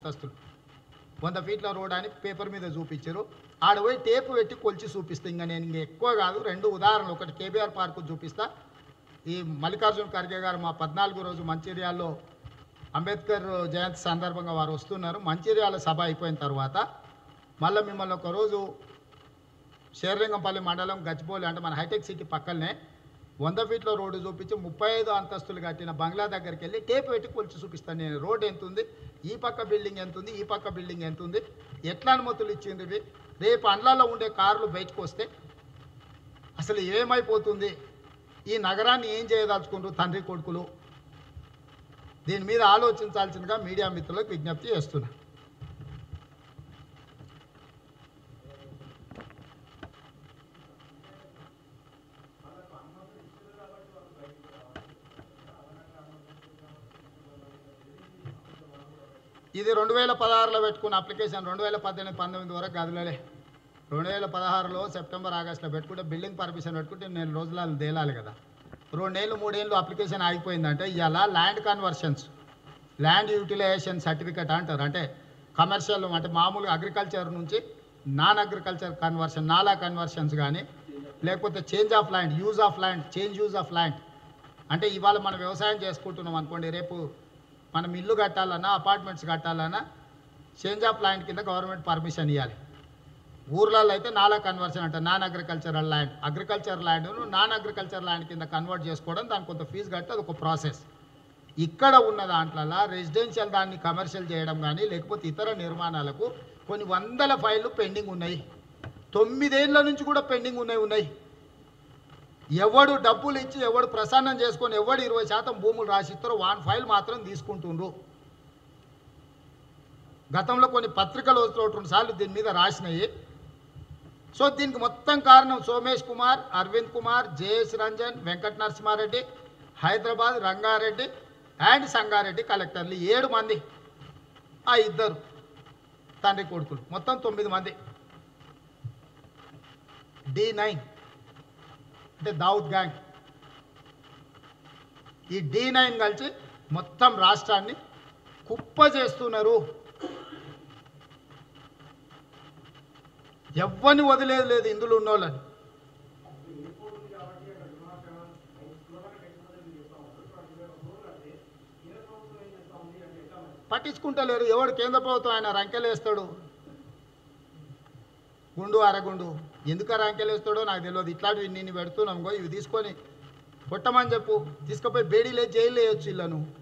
అంతస్తులు వంద ఫీట్ల రోడ్ అని పేపర్ మీద చూపించారు ఆడ పోయి టేపు పెట్టి కొలిచి చూపిస్తా ఇంకా నేను ఇంకా ఎక్కువ కాదు రెండు ఉదాహరణలు ఒకటి కేబీఆర్ పార్కు చూపిస్తా ఈ మల్లికార్జున ఖర్గే గారు మా పద్నాలుగు రోజు మంచిర్యాలలో అంబేద్కర్ జయంతి సందర్భంగా వారు వస్తున్నారు మంచిర్యాల సభ అయిపోయిన తర్వాత మళ్ళీ మిమ్మల్ని ఒక రోజు శేర్లింగంపల్లి మండలం గచ్చిబౌలి అంటే మన హైటెక్ సిటీ పక్కనే వంద ఫీట్ల రోడ్డు చూపించి ముప్పై ఐదు అంతస్తులు కట్టిన బంగ్లా దగ్గరికి వెళ్ళి టేప్ పెట్టి కొలిచి చూపిస్తాను నేను రోడ్ ఎంత ఉంది ఈ పక్క బిల్డింగ్ ఎంత ఉంది ఈ పక్క బిల్డింగ్ ఎంత ఉంది ఎట్లా అనుమతులు ఇచ్చింది ఇవి రేపు అండ్లలో ఉండే కార్లు బయటకు వస్తే అసలు ఏమైపోతుంది ఈ నగరాన్ని ఏం చేయదలుచుకుంటారు తండ్రి కొడుకులు దీని మీద ఆలోచించాల్సిందిగా మీడియా మిత్రులకు విజ్ఞప్తి చేస్తున్నా ఇది రెండు వేల పదహారులో పెట్టుకున్న అప్లికేషన్ రెండు వేల పద్దెనిమిది పంతొమ్మిది వరకు కదలలే రెండు వేల పదహారులో సెప్టెంబర్ ఆగస్టులో పెట్టుకుంటే బిల్డింగ్ పర్మిషన్ పెట్టుకుంటే నేను రోజులలో తేలాలి కదా రెండేళ్ళు మూడేళ్ళు అప్లికేషన్ ఆగిపోయిందంటే ఇవాళ land conversions land utilization certificate అంటారు అంటే కమర్షియల్ అంటే మామూలుగా అగ్రికల్చర్ నుంచి నాన్ అగ్రికల్చర్ కన్వర్షన్ నాలా కన్వర్షన్స్ కానీ లేకపోతే change of land use of land change use of land అంటే ఇవాళ మనం వ్యవసాయం చేసుకుంటున్నాం అనుకోండి రేపు మనం ఇల్లు కట్టాలన్నా అపార్ట్మెంట్స్ కట్టాలన్నా చేంజ్ ఆఫ్ ల్యాండ్ కింద గవర్నమెంట్ పర్మిషన్ ఇవ్వాలి ఊర్లలో అయితే నాలా కన్వర్షన్ అంటే నాన్ అగ్రికల్చరల్ ల్యాండ్ అగ్రికల్చర్ ల్యాండ్ను నాన్ అగ్రికల్చర్ ల్యాండ్ కింద కన్వర్ట్ చేసుకోవడం దానికి కొంత ఫీజు కట్టి అది ఒక ప్రాసెస్ ఇక్కడ ఉన్న దాంట్లో రెసిడెన్షియల్ దాన్ని కమర్షియల్ చేయడం కానీ లేకపోతే ఇతర నిర్మాణాలకు కొన్ని వందల ఫైళ్ళు పెండింగ్ ఉన్నాయి తొమ్మిదేళ్ల నుంచి కూడా పెండింగ్ ఉన్నాయి ఉన్నాయి ఎవడు డబ్బులు ఇచ్చి ఎవడు ప్రసన్నం చేసుకొని ఎవడు ఇరవై శాతం భూములు రాసిస్తారో వాన్ ఫైల్ మాత్రం తీసుకుంటుండ్రు గతంలో కొన్ని పత్రికలు ఒకటి రెండు సార్లు దీని మీద రాసినాయి సో దీనికి మొత్తం కారణం సోమేష్ కుమార్ అరవింద్ కుమార్ జేఎస్ రంజన్ వెంకట నరసింహారెడ్డి హైదరాబాద్ రంగారెడ్డి అండ్ సంగారెడ్డి కలెక్టర్లు ఏడు మంది ఆ ఇద్దరు తండ్రి కొడుకులు మొత్తం తొమ్మిది మంది డి నైన్ అంటే దావుద్ గ్యాంగ్ ఈ డి నైన్ కలిసి మొత్తం రాష్ట్రాన్ని కుప్ప చేస్తున్నారు ఎవ్వని వదిలేదు లేదు ఇందులో ఉన్నోళ్ళని పట్టించుకుంటలేరు ఎవడు కేంద్ర ప్రభుత్వం ఆయన రంకెలేస్తాడు గుండు అరగుండు ఎందుకు ఆ రంకెలేస్తాడో నాకు తెలియదు ఇట్లాంటివి నేను పెడుతున్నాం గో ఇవి తీసుకొని కొట్టమని చెప్పు తీసుకుపోయి బేడీలే జైలు వేయొచ్చు ఇళ్ళను